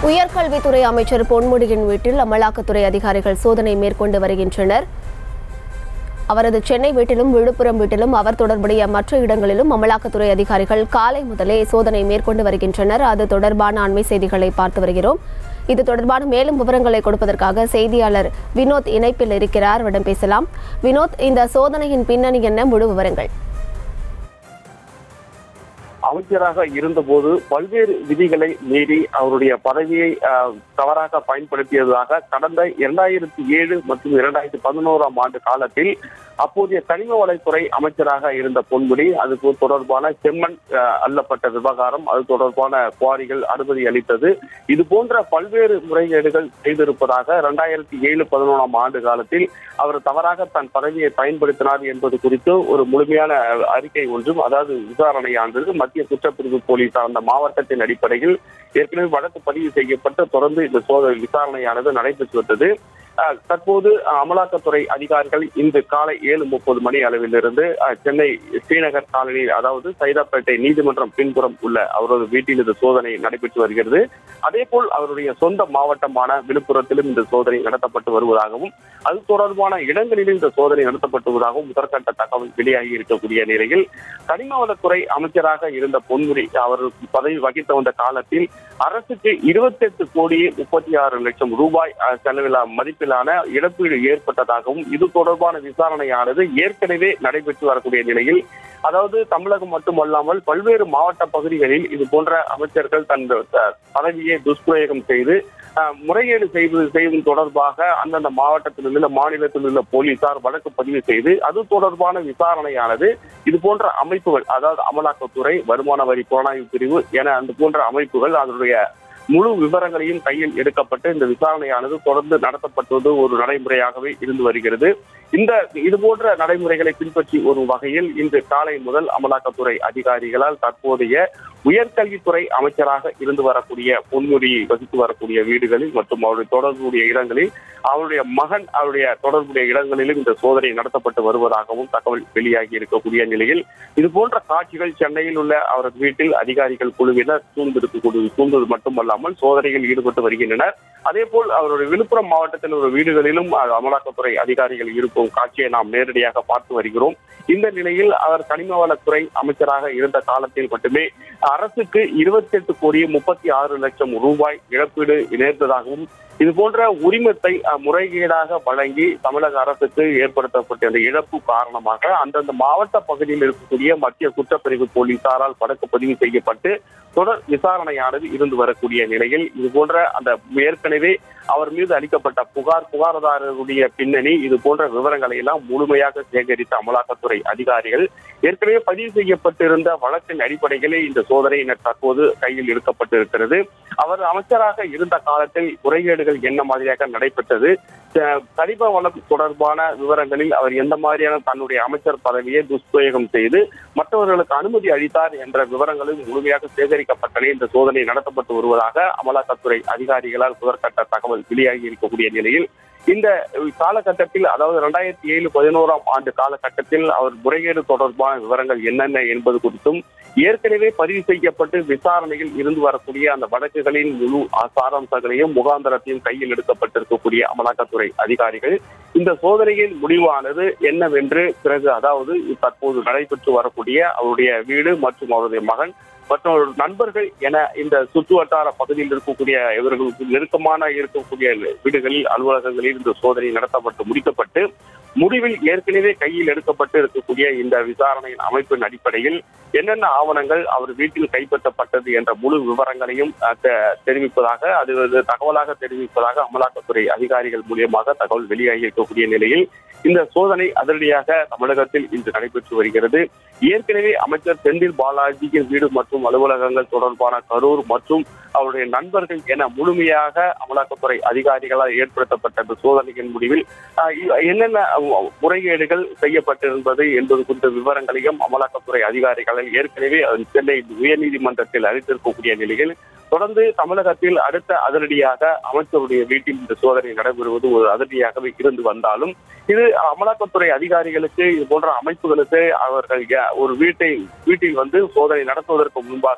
உயர்கல்வித்துறை அமைச்சர் பொன்முடியின் வீட்டில் அமலாக்கத்துறை அதிகாரிகள் சோதனை மேற்கொண்டு வருகின்றனர் அவரது சென்னை வீட்டிலும் விழுப்புரம் வீட்டிலும் அவர் தொடர்புடைய மற்ற இடங்களிலும் அமலாக்கத்துறை அதிகாரிகள் காலை முதலே சோதனை மேற்கொண்டு வருகின்றனர் அது தொடர்பான அண்மை செய்திகளை பார்த்து வருகிறோம் இது தொடர்பான மேலும் விவரங்களை கொடுப்பதற்காக செய்தியாளர் வினோத் இணைப்பில் இருக்கிறார் அவரிடம் பேசலாம் வினோத் இந்த சோதனையின் பின்னணி என்ன முழு விவரங்கள் அமைச்சராக இருந்தபோது பல்வேறு விதிகளை மீறி அவருடைய பதவியை ஆஹ், தவறாக பயன்படுத்தியதாக கடந்த இரண்டாயிரத்தி ஏழு மற்றும் இரண்டாயிரத்தி பதினோராம் ஆண்டு காலத்தில் அப்போதைய கனிம வளத்துறை அமைச்சராக இருந்த பொன்முடி அதுக்கு தொடர்பான செம்மண் ஆஹ், அள்ளப்பட்ட விவகாரம் அது தொடர்பான குவாரிகள் அனுமதி அளித்தது இது போன்ற பல்வேறு முறைகேடுகள் செய்திருப்பதாக இரண்டாயிரத்தி ஏழு பதினோராம் ஆண்டு காலத்தில் அவர் தவறாக தன் பதவியை பயன்படுத்தினார் என்பது குறித்து ஒரு முழுமையான அஹ், அறிக்கை ஒன்றும் அதாவது விசாரணையானது மத்திய குற்றப்பிரிவு போலீசார் அந்த மாவட்டத்தின் அடிப்படையில் ஏற்கனவே வழக்கு பதிவு செய்யப்பட்டு தொடர்ந்து இந்த சோதனை விசாரணையானது நடைபெற்று வந்தது அஹ், தற்போது அஹ், அமலாக்கத்துறை அதிகாரிகள் இன்று காலை ஏழு முப்பது மணி அளவிலிருந்து அஹ், சென்னை ஸ்ரீநகர் காலனியில் அதாவது சைதாப்பேட்டை நீதிமன்றம் பின்புறம் உள்ள அவரது வீட்டில் இந்த சோதனை நடைபெற்று வருகிறது அதேபோல் அவருடைய சொந்த மாவட்டமான விழுப்புரத்திலும் இந்த சோதனை நடத்தப்பட்டு வருவதாகவும் அது தொடர்பான இடங்களிலும் இந்த சோதனை நடத்தப்பட்டுவதாகவும் முதற்கட்ட தகவல் வெளியாகி இருக்கக்கூடிய நிலையில் கனிம வளத்துறை அமைச்சராக இருந்த பொன்முடி அவர் பதவி வகித்த வந்த காலத்தில் அரசுக்கு இருபத்தி எட்டு கோடி முப்பத்தி ஆறு லட்சம் ரூபாய் அஹ், செலவில மதிப்பிலான இழப்பீடு ஏற்பட்டதாகவும் இது தொடர்பான விசாரணையானது ஏற்கனவே நடைபெற்று வரக்கூடிய நிலையில் அதாவது தமிழகம் மட்டுமல்லாமல் பல்வேறு மாவட்ட பகுதிகளில் இது போன்ற அமைச்சர்கள் தன் அஹ், பதவியை துஷ்பிரயோகம் செய்து அஹ், முறைகேடு செய்வது செய்வது தொடர்பாக அந்தந்த மாவட்டத்தில் உள்ள மாநிலத்தில் உள்ள போலீசார் வழக்கு பதிவு செய்து அது தொடர்பான விசாரணையானது இது போன்ற அமைப்புகள் அதாவது அமலாக்கத்துறை வருமான வரி புலனாய்வு பிரிவு என அந்த போன்ற அமைப்புகள் அதனுடைய முழு விவரங்களையும் கையில் எடுக்கப்பட்டு இந்த விசாரணையானது தொடர்ந்து நடத்தப்பட்டது ஒரு நடைமுறையாகவே இருந்து வருகிறது இந்த இது போன்ற நடைமுறைகளை பின்பற்றி வரும் வகையில் இன்று காலை முதல் அமலாக்கத்துறை அதிகாரிகளால் தற்போதைய உயர்கல்வித்துறை அமைச்சராக இருந்து வரக்கூடிய பொன்முடி வசித்து வரக்கூடிய வீடுகளில் மற்றும் அவருடைய தொடர்புடைய இடங்களில் அவருடைய மகன் அவருடைய தொடர்புடைய இடங்களிலும் இந்த சோதனை நடத்தப்பட்டு வருவதாகவும் தகவல் வெளியாகி இருக்கக்கூடிய நிலையில் இது போன்ற காட்சிகள் சென்னையில் உள்ள அவரது வீட்டில் அதிகாரிகள் குழுவினர் சூழ்ந்திருக்கக்கூடிய சூழ்ந்தது மட்டுமல்லாமல் சோதனையில் ஈடுபட்டு வருகின்றனர் அதே போல் அவருடைய விழுப்புரம் மாவட்டத்தில் உள்ள வீடுகளிலும் அஹ், அமலாக்கத்துறை அதிகாரிகள் இருக்கும் காட்சியை நாம் நேரடியாக பார்த்து வருகிறோம் இந்த நிலையில் அவர் கனிம வளத்துறை அமைச்சராக இருந்த காலத்தில் மட்டுமே அரசுக்கு இருபத்தி எட்டு கோடி முப்பத்தி ஆறு லட்சம் ரூபாய் இழப்பீடு நேர்ந்ததாகவும் இது போன்ற உரிமத்தை அஹ், முறைகேடாக வழங்கி தமிழக அரசுக்கு ஏற்படுத்தப்பட்ட அந்த இழப்பு காரணமாக அந்தந்த மாவட்ட பகுதியில் இருக்கக்கூடிய மத்திய குற்றப்பிரிவு போலீசாரால் வழக்கு பதிவு செய்யப்பட்டு தொடர் விசாரணையானது இருந்து வரக்கூடிய நிலையில் இது போன்ற அந்த ஏற்கனவே அவர் மீது அளிக்கப்பட்ட புகார் புகார்தாரருடைய பின்னணி இது போன்ற விவரங்களை எல்லாம் முழுமையாக சேகரித்த அமலாக்கத்துறை அதிகாரிகள் ஏற்கனவே பதிவு செய்யப்பட்டிருந்த வழக்கின் அடிப்படையிலே இந்த சோதனை தற்போது கையில் எடுக்கப்பட்டிருக்கிறது அவர் அமைச்சராக இருந்த காலத்தில் முறைகேடுகள் என்ன மாதிரியாக நடைபெற்றது அஹ் கனிம வளம் தொடர்பான விவரங்களில் அவர் எந்த மாதிரியான தன்னுடைய அமைச்சர் பதவியை துஷ்பிரயோகம் செய்து மற்றவர்களுக்கு அனுமதி அளித்தார் என்ற விவரங்களும் முழுமையாக சேகரிக்கப்பட்டன இந்த சோதனை நடத்தப்பட்டு வருவதாக அமலாக்கத்துறை அதிகாரிகளால் முதற்கட்ட தகவல் வெளியாகி இருக்கக்கூடிய நிலையில் இந்த காலகட்டத்தில் அதாவது இரண்டாயிரத்தி ஏழு பதினோராம் ஆண்டு காலகட்டத்தில் அவர் முறைகேடு தொடர்பான விவரங்கள் என்னென்ன என்பது குறித்தும் ஏற்கனவே பதிவு செய்யப்பட்டு விசாரணையில் இருந்து வரக்கூடிய அந்த வழக்குகளின் முழு சாராம்சங்களையும் முகாந்திரத்தையும் கையில் எடுக்கப்பட்டிருக்கக்கூடிய அமலாக்கத்துறை அதிகாரிகள் இந்த சோதனையின் முடிவானது என்னவென்று பிறகு அதாவது தற்போது நடைபெற்று வரக்கூடிய அவருடைய வீடு மற்றும் அவருடைய மகன் மற்றும் அவருடைய நண்பர்கள் என இந்த சுற்று வட்டார பகுதியில் இருக்கக்கூடிய இவர்களுக்கு நெருக்கமான இருக்கக்கூடிய வீடுகளில் அலுவலகங்களில் இந்த சோதனை நடத்தப்பட்டு முடிக்கப்பட்டு முடிவில் ஏற்கனவே கையில் எடுக்கப்பட்டு இருக்கக்கூடிய இந்த விசாரணையின் அமைப்பின் அடிப்படையில் என்னென்ன ஆவணங்கள் அவர் வீட்டில் கைப்பற்றப்பட்டது என்ற முழு விவரங்களையும் அஹ், தெ- தெரிவிப்பதாக அது ஒரு தகவலாக தெரிவிப்பதாக அமலாக்கத்துறை அதிகாரிகள் மூலியமாக தகவல் வெளியாகி இருக்கக்கூடிய நிலையில் இந்த சோதனை அதிரடியாக தமிழகத்தில் இன்று நடைபெற்று வருகிறது ஏற்கனவே அமைச்சர் செந்தில் பாலாஜியின் வீடு மற்றும் அலுவலகங்கள் தொடர்பான கரூர் மற்றும் அவருடைய நண்பர்கள் என முழுமையாக அமலாக்கத்துறை அதிகாரிகளால் ஏற்படுத்தப்பட்ட இந்த சோதனையின் முடிவில் ஆஹ், இ- என்னென்ன அஹ், முறைகேடுகள் செய்யப்பட்டிருந்தது என்பது குறித்த விவரங்களையும் அமலாக்கத்துறை அதிகாரிகள் ஏற்கனவே அஹ், சென்னை உயர்நீதிமன்றத்தில் அளித்திருக்கக்கூடிய நிலையில் தொடர்ந்து தமிழகத்தில் அடுத்த அதிரடியாக அமைச்சருடைய வீட்டில் இந்த சோதனை நடைபெறுவது ஒரு அதிரடியாகவே இருந்து வந்தாலும் இது அமலாக்கத்துறை அதிகாரிகளுக்கு இது போன்ற அமைப்புகளுக்கு அவர்கள் ய- ஒரு வீட்டை வீட்டில் வந்து சோதனை நடத்துவதற்கு முன்பாக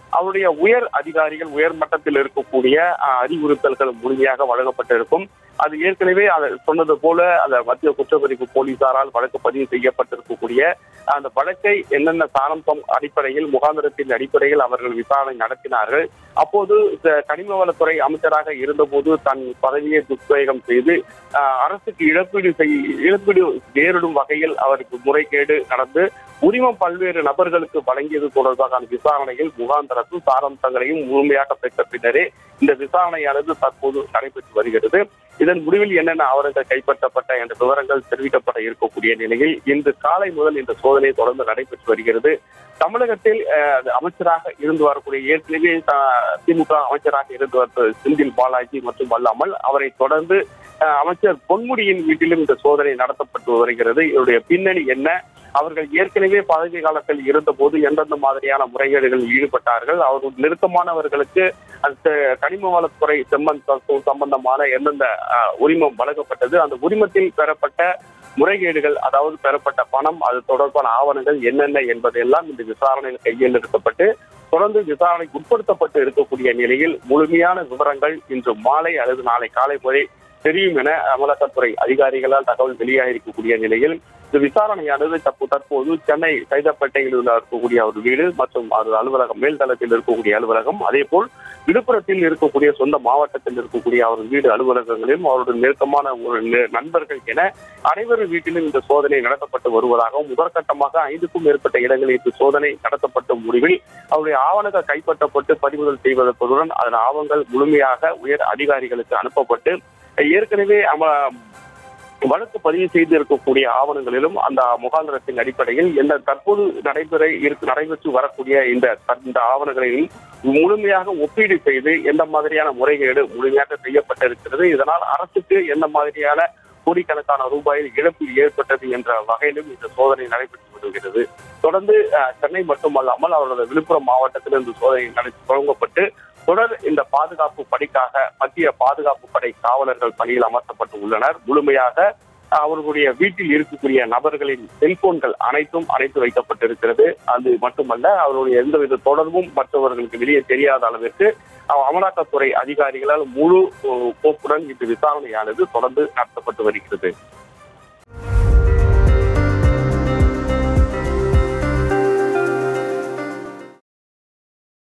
அவருடைய உயர் அதிகாரிகள் உயர் மட்டத்தில் இருக்கக்கூடிய அஹ், அறிவுறுத்தல்கள் முழுமையாக வழங்கப்பட்டிருக்கும் அது ஏற்கனவே அதை சொன்னது போல அந்த மத்திய குற்றப்பிரிவு போலீசாரால் வழக்கு பதிவு செய்யப்பட்டிருக்கக்கூடிய அந்த வழக்கை என்னென்ன சாரம்சம் அடிப்படையில் முகாந்திரத்தின் அடிப்படையில் அவர்கள் விசாரணை நடத்தினார்கள் அப்போது இந்த கனிம வளத்துறை அமைச்சராக இருந்தபோது தன் பதவியை துஷ்பிரயோகம் செய்து ஆஹ், அரசுக்கு இழப்பீடு செய் இழப்பீடு நேரிடும் வகையில் அவருக்கு முறைகேடு நடந்து உரிமம் பல்வேறு நபர்களுக்கு வழங்கியது தொடர்பான விசாரணையில் முகாந்திரத்தும் சாரம்சங்களையும் முழுமையாக பெற்ற பின்னரே இந்த விசாரணையானது தற்போது நடைபெற்று வருகிறது இதன் முடிவில் என்னென்ன ஆவணங்கள் கைப்பற்றப்பட்ட என்ற விவரங்கள் தெரிவிக்கப்பட இருக்கக்கூடிய நிலையில் இன்று காலை முதல் இந்த சோதனை தொடர்ந்து நடைபெற்று வருகிறது தமிழகத்தில் அஹ், அமைச்சராக இருந்து வரக்கூடிய ஏற்கனவே அஹ், திமுக அமைச்சராக இருந்து வந்த செந்தில் பாலாஜி மற்றும் அல்லாமல் அவரை தொடர்ந்து அஹ், அமைச்சர் பொன்முடியின் வீட்டிலும் இந்த சோதனை நடத்தப்பட்டு வருகிறது இதனுடைய பின்னணி என்ன அவர்கள் ஏற்கனவே பதவி காலத்தில் இருந்தபோது எந்தெந்த மாதிரியான முறைகேடுகளில் ஈடுபட்டார்கள் அவர்கள் நெருக்கமானவர்களுக்கு அந்த கனிம வளத்துறை செம்மன் ச- சம்பந்தமான எந்தெந்த அஹ், உரிமம் வழங்கப்பட்டது அந்த உரிமத்தில் பெறப்பட்ட முறைகேடுகள் அதாவது பெறப்பட்ட பணம் அது தொடர்பான ஆவணங்கள் என்னென்ன என்பதையெல்லாம் இந்த விசாரணையில் கையில் எடுக்கப்பட்டு தொடர்ந்து விசாரணைக்கு உட்படுத்தப்பட்டு இருக்கக்கூடிய நிலையில் முழுமையான விவரங்கள் இன்று மாலை அல்லது நாளை காலை வரை தெரியும் என அமலாக்கத்துறை அதிகாரிகளால் தகவல் வெளியாகிருக்கக்கூடிய நிலையில் இந்த விசாரணையானது தற்போ- தற்போது சென்னை சைதாப்பேட்டையில் உள்ள இருக்கக்கூடிய ஒரு வீடு மற்றும் அது அலுவலகம் மேல்தளத்தில் இருக்கக்கூடிய அலுவலகம் அதே போல் விழுப்புரத்தில் இருக்கக்கூடிய சொந்த மாவட்டத்தில் இருக்கக்கூடிய அவர் வீடு அலுவலகங்களிலும் அவருடைய நெருக்கமான ஒரு நெ- நண்பர்கள் என அனைவரும் வீட்டிலும் இந்த சோதனை நடத்தப்பட்டு வருவதாகவும் முதற்கட்டமாக ஐந்துக்கும் மேற்பட்ட இடங்களில் இந்த சோதனை நடத்தப்பட்ட முடிவில் அவருடைய ஆவணங்கள் கைப்பற்றப்பட்டு பறிமுதல் செய்வதற்குடன் அதன் ஆவணங்கள் முழுமையாக உயர் அதிகாரிகளுக்கு அனுப்பப்பட்டு ஏற்கனவே அம வழக்கு பதிவு செய்து இருக்கக்கூடிய ஆவணங்களிலும் அந்த முகாந்திரத்தின் அடிப்படையில் இந்த தற்போது நடைபெற இருக்கு நடைபெற்று வரக்கூடிய இந்த இந்த ஆவணங்களையும் முழுமையாக ஒப்பீடு செய்து எந்த மாதிரியான முறைகேடு முழுமையாக செய்யப்பட்டிருக்கிறது இதனால் அரசுக்கு எந்த மாதிரியான கோடிக்கணக்கான ரூபாயில் இழப்பு ஏற்பட்டது என்ற வகையிலும் இந்த சோதனை நடைபெற்று வருகிறது தொடர்ந்து அஹ், சென்னை மட்டுமல்லாமல் அவரது விழுப்புரம் மாவட்டத்தில் இந்த சோதனை நடை தொடங்கப்பட்டு தொடர் இந்த பாதுகாப்பு பணிக்காக மத்திய பாதுகாப்பு படை காவலர்கள் பணியில் அமர்த்தப்பட்டு உள்ளனர் முழுமையாக அவர்களுடைய வீட்டில் இருக்கக்கூடிய நபர்களின் செல்போன்கள் அனைத்தும் அணைத்து வைக்கப்பட்டிருக்கிறது அது மட்டுமல்ல அவருடைய எந்தவித தொடர்பும் மற்றவர்களுக்கு வெளியே தெரியாத அளவிற்கு அஹ், அமலாக்கத்துறை அதிகாரிகளால் முழு அஹ், போக்குடன் இந்த விசாரணையானது தொடர்ந்து நடத்தப்பட்டு வருகிறது